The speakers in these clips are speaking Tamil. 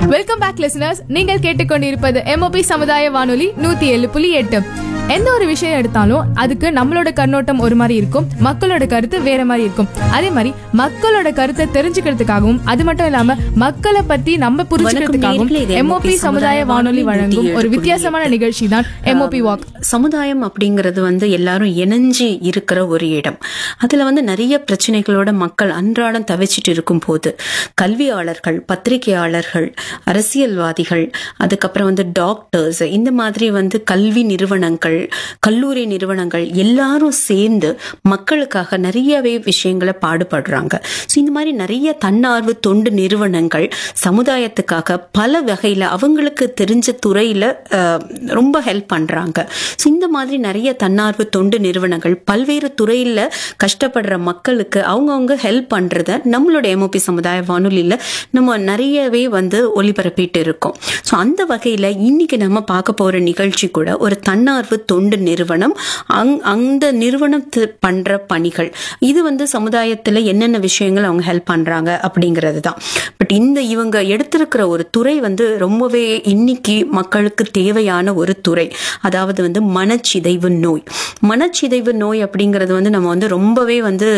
வெல்கம் பேக் லிசனர்ஸ் நீங்கள் கேட்டுக்கொண்டிருப்பது எம்ஓபி சமுதாய வானொலி நூத்தி ஏழு புள்ளி எட்டு எந்த ஒரு விஷயம் எடுத்தாலும் அதுக்கு நம்மளோட கண்ணோட்டம் ஒரு மாதிரி இருக்கும் மக்களோட கருத்து வேற மாதிரி இருக்கும் அதே மாதிரி மக்களோட கருத்தை தெரிஞ்சுக்கிறதுக்காகவும் அது மட்டும் இல்லாம மக்களை பத்தி நம்ம புரிஞ்சுக்கிறதுக்காகவும் நேயர்களே, இது எம்ஓபி சமுதாய வானொலி வழங்கும் ஒரு வித்தியாசமான நிகழ்ச்சி தான் எம்ஓபி வாக் சமுதாயம் அப்படிங்கிறது வந்து எல்லாரும் இணைஞ்சு இருக்கிற ஒரு இடம் அதுல வந்து நிறைய பிரச்சனைகளோட மக்கள் அன்றாடம் தவிச்சிட்டு இருக்கும் போது கல்வியாளர்கள் பத்திரிகையாளர்கள் அரசியல்வாதிகள் அதுக்கப்புறம் வந்து டாக்டர்ஸ் இந்த மாதிரி வந்து கல்வி நிறுவனங்கள் கல்லூரி நிறுவனங்கள் எல்லாரும் சேர்ந்து மக்களுக்காக நிறையவே விஷயங்களை பாடுபடுறாங்க ஸோ இந்த மாதிரி நிறைய தன்னார்வ தொண்டு நிறுவனங்கள் சமுதாயத்துக்காக பல வகையில அவங்களுக்கு தெரிஞ்ச துறையில அஹ், ரொம்ப ஹெல்ப் பண்றாங்க ஸோ இந்த மாதிரி நிறைய தன்னார்வ தொண்டு நிறுவனங்கள் பல்வேறு துறையில கஷ்டப்படுற மக்களுக்கு அவங்கவுங்க ஹெல்ப் பண்றத நம்மளோட எம்ஓபி சமுதாய வானொலியில நம்ம நிறையவே வந்து ஒளிபரப்பிட்டு இருக்கோம் ஸோ அந்த வகையில இன்னைக்கு நம்ம பார்க்க போற நிகழ்ச்சி கூட ஒரு தன்னார்வ தொண்டு நிறுவனம் அங் அந்த நிறுவனம் தி- பண்ற பணிகள் இது வந்து சமுதாயத்துல என்னென்ன விஷயங்கள் அவங்க ஹெல்ப் பண்றாங்க அப்படிங்கிறது தான் பட் இந்த இவங்க எடுத்திருக்கிற ஒரு துறை வந்து ரொம்பவே இன்னைக்கு மக்களுக்கு தேவையான ஒரு துறை அதாவது வந்து மனச்சிதைவு நோய் மனச்சிதைவு நோய் அப்படிங்கிறது வந்து நம்ம வந்து ரொம்பவே வந்து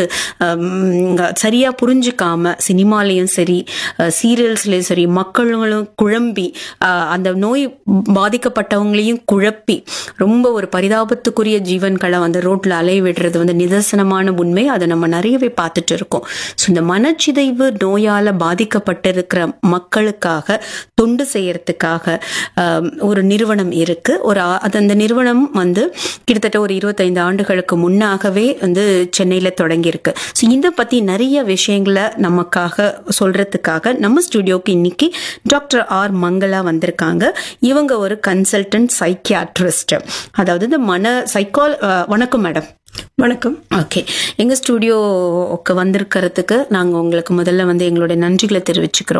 ஹம், சரியா புரிஞ்சுக்காம சினிமாலையும் சரி சீரியல்ஸ்லயும் சரி மக்களும் குழம்பி அஹ், அந்த நோய் பாதிக்கப்பட்டவங்களையும் குழப்பி ரொம்ப ஒரு பரிதாபத்துக்குரிய ஜீவன்களை வந்து ரோட்ல அலைய விடுறது வந்து நிதர்சனமான உண்மை அதை நம்ம நிறையவே பார்த்துட்டு இருக்கோம் ஸோ இந்த மனச்சிதைவு நோயால பாதிக்கப்பட்டிருக்கிற மக்களுக்காக தொண்டு செய்யறதுக்காக ஆம், ஒரு நிறுவனம் இருக்கு ஒரு ஆ- அது அந்த நிறுவனம் வந்து கிட்டத்தட்ட ஒரு இருபத்தைந்து ஆண்டுகளுக்கு முன்னாகவே வந்து சென்னையில தொடங்கியிருக்கு ஸோ இதை பத்தி நிறைய விஷயங்களை நமக்காக சொல்றதுக்காக நம்ம ஸ்டுடியோக்கு இன்னைக்கு டாக்டர் ஆர் மங்களா வந்திருக்காங்க இவங்க ஒரு கன்சல்டன்ட் சைக்கியாட்ரிஸ்ட் அதாவது இந்த மன சைக்கால் வணக்கம் மேடம் வணக்கம் ஓகே எங்க ஸ்டுடியோக்கு வந்திருக்கிறதுக்கு நாங்க உங்களுக்கு முதல்ல வந்து எங்களுடைய நன்றிகளை தெரிவிச்சுக்கிறோம்